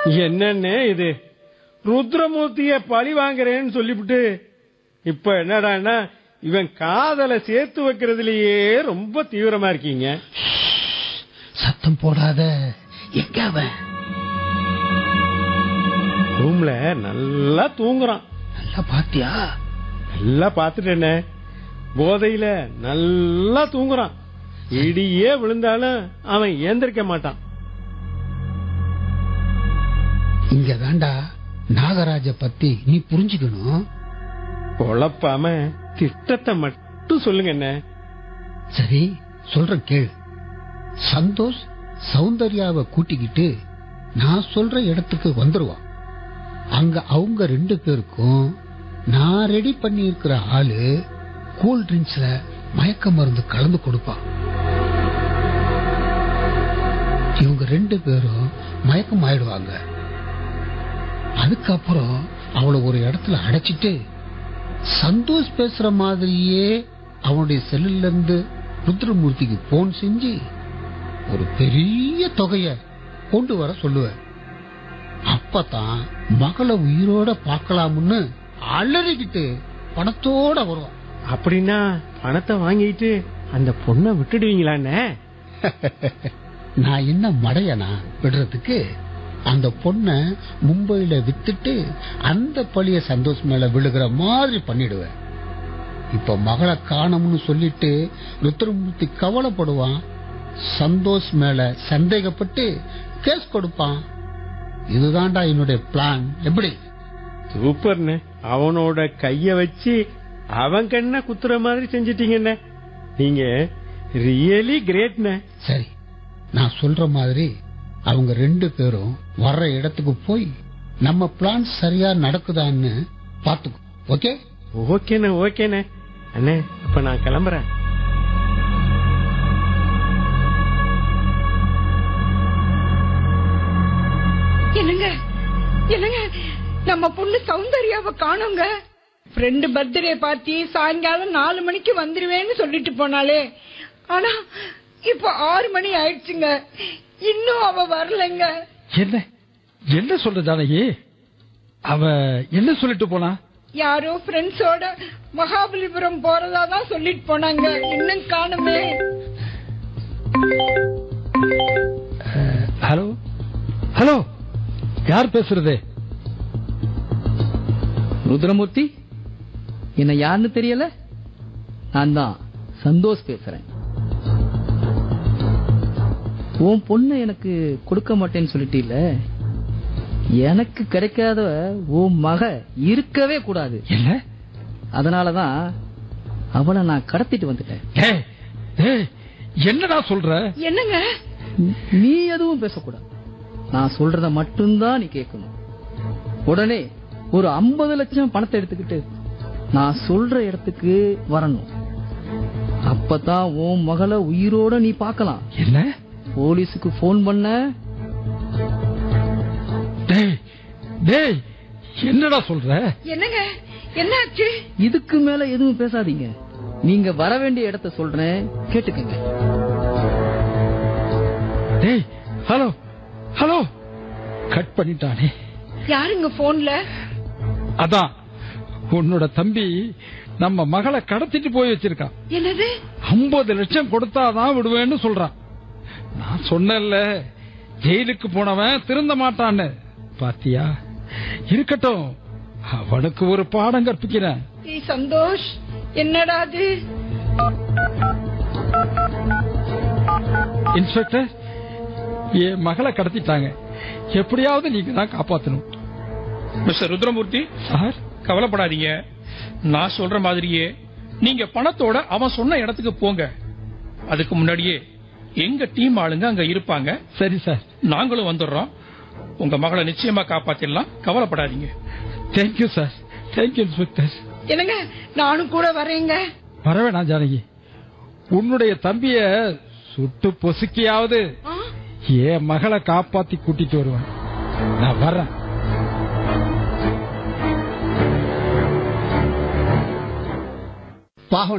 என்னண்ணே இது ருத்ரமூர்த்திய பழி வாங்குறேன்னு சொல்லிவிட்டு இப்ப என்னடான்னா இவன் காதலை சேர்த்து வைக்கிறதுலயே ரொம்ப தீவிரமா இருக்கீங்க சத்தம் போடாத எங்க அவன் ரூம்ல நல்லா தூங்குறான் நல்லா பாத்தியா நல்லா பாத்துட்டேனே போதையில நல்லா தூங்குறான் இடியே விழுந்தாலும் அவன் ஏந்திருக்க மாட்டான் இங்க தாண்டா நாகராஜ பத்தி நீ புரிஞ்சுக்கணும் குழப்பாம திட்டத்தை மட்டும் சொல்லுங்க என்ன சரி சொல்ற கேளு சந்தோஷ் சௌந்தர்யாவை கூட்டிக்கிட்டு நான் சொல்ற இடத்துக்கு வந்துருவான் அங்க அவங்க ரெண்டு பேருக்கும் நான் ரெடி பண்ணி இருக்கிற ஆளு கூல் ட்ரிங்க்ஸ்ல மயக்க மருந்து கலந்து கொடுப்பான் இவங்க ரெண்டு பேரும் மயக்கம் ஆயிடுவாங்க அதுக்கப்புறம் அவளை ஒரு இடத்துல அடைச்சிட்டு சந்தோஷ் பேசுற மாதிரியே அவனுடைய செல்லுல இருந்து ருத்ரமூர்த்திக்கு போன் செஞ்சு ஒரு பெரிய தொகைய கொண்டு வர சொல்லுவேன் அப்பதான் மகளை உயிரோட பார்க்கலாம்னு அலறிக்கிட்டு பணத்தோட வருவான் அப்படின்னா பணத்தை வாங்கிட்டு அந்த பொண்ணை விட்டுடுவீங்களாண்ணே நான் என்ன மடையனா விடுறதுக்கு அந்த பொண்ணை மும்பையில வித்துட்டு அந்த பழிய சந்தோஷ் மேல விழுகிற மாதிரி பண்ணிடுவேன் இப்ப மகளை காணோம்னு சொல்லிட்டு ருத்ரமூர்த்தி கவலைப்படுவான் சந்தோஷ் மேல சந்தேகப்பட்டு கேஸ் கொடுப்பான் இதுதான்டா என்னுடைய பிளான் எப்படி சூப்பர்ண்ணே அவனோட கைய வச்சு அவன் கண்ண குத்துற மாதிரி செஞ்சிட்டீங்கண்ணே நீங்க ரியலி கிரேட்ண்ணே சரி நான் சொல்ற மாதிரி அவங்க ரெண்டு பேரும் வர்ற இடத்துக்கு போய் நம்ம பிளான் சரியா நடக்குதான்னு பாத்துக்கோ ஓகே ஓகேண்ணே ஓகேண்ணே அண்ணே அப்ப நான் கிளம்புறேன் என்னங்க என்னங்க நம்ம பொண்ணு சௌந்தர்யாவை காணுங்க ஃப்ரெண்டு பர்த்டே பார்ட்டி சாயங்காலம் நாலு மணிக்கு வந்துருவேன்னு சொல்லிட்டு போனாலே ஆனா இப்ப ஆறு மணி ஆயிடுச்சுங்க இன்னும் அவ வரலைங்க என்ன என்ன சொல்ற ஜானகி அவ என்ன சொல்லிட்டு போனா யாரோ ஃப்ரெண்ட்ஸோட மகாபலிபுரம் போறதா தான் சொல்லிட்டு போனாங்க இன்னும் காணுமே ஹலோ ஹலோ யார் பேசுறது ருத்ரமூர்த்தி என்ன யாருன்னு தெரியல நான் தான் சந்தோஷ் பேசுறேன் உன் பொண்ணை எனக்கு கொடுக்க மாட்டேன்னு சொல்லிட்டீல்ல எனக்கு கிடைக்காத உன் மக இருக்கவே கூடாது என்ன அதனாலதான் அவளை நான் கடத்திட்டு வந்துட்டேன் ஏய், ஏய், என்னடா சொல்ற என்னங்க நீ எதுவும் பேசக்கூடாது நான் சொல்றத மட்டும்தான் நீ கேட்கணும் உடனே ஒரு ஐம்பது லட்சம் பணத்தை எடுத்துக்கிட்டு நான் சொல்ற இடத்துக்கு வரணும் அப்பதான் உன் மகளை உயிரோட நீ பார்க்கலாம் என்ன போலீஸுக்கு போன் பண்ண டேய் டேய் என்னடா சொல்ற என்னங்க என்னாச்சு இதுக்கு மேல எதுவும் பேசாதீங்க நீங்க வர வேண்டிய இடத்த சொல்றேன் கேட்டுக்கங்க டேய் ஹலோ ஹலோ கட் பண்ணிட்டானே யாருங்க போன்ல அதான் உன்னோட தம்பி நம்ம மகளை கடத்திட்டு போய் வச்சிருக்கான் என்னது ஐம்பது லட்சம் கொடுத்தாதான் விடுவேன்னு சொல்றான் நான் சொன்னேன்ல ஜெயிலுக்கு போனவன் திருந்த மாட்டான்னு பாத்தியா இருக்கட்டும் அவனுக்கு ஒரு பாடம் கற்பிக்கிறேன் ஏய் சந்தோஷ் என்னடா அது இன்ஸ்பெக்டர் என் மகளை கடத்திட்டாங்க எப்படியாவது நீங்க தான் காப்பாத்தணும் மிஸ்டர் ருத்ரமூர்த்தி சார் கவலைப்படாதீங்க நான் சொல்ற மாதிரியே நீங்க பணத்தோட அவன் சொன்ன இடத்துக்கு போங்க அதுக்கு முன்னாடியே எங்க டீம் ஆளுங்க அங்க இருப்பாங்க சரி சார் நாங்களும் வந்துடுறோம் உங்க மகளை நிச்சயமா காப்பாத்திடலாம் கவலைப்படாதீங்க தேங்க்யூ சார் தேங்க்யூ இன்ஸ்பெக்டர் என்னங்க நானும் கூட வரேங்க வரவேணாம் ஜானகி உன்னுடைய தம்பிய சுட்டு பொசுக்கியாவது ஆ? என் மகளை காப்பாத்தி கூட்டிட்டு வருவேன் நான் வர்றேன் பாவம்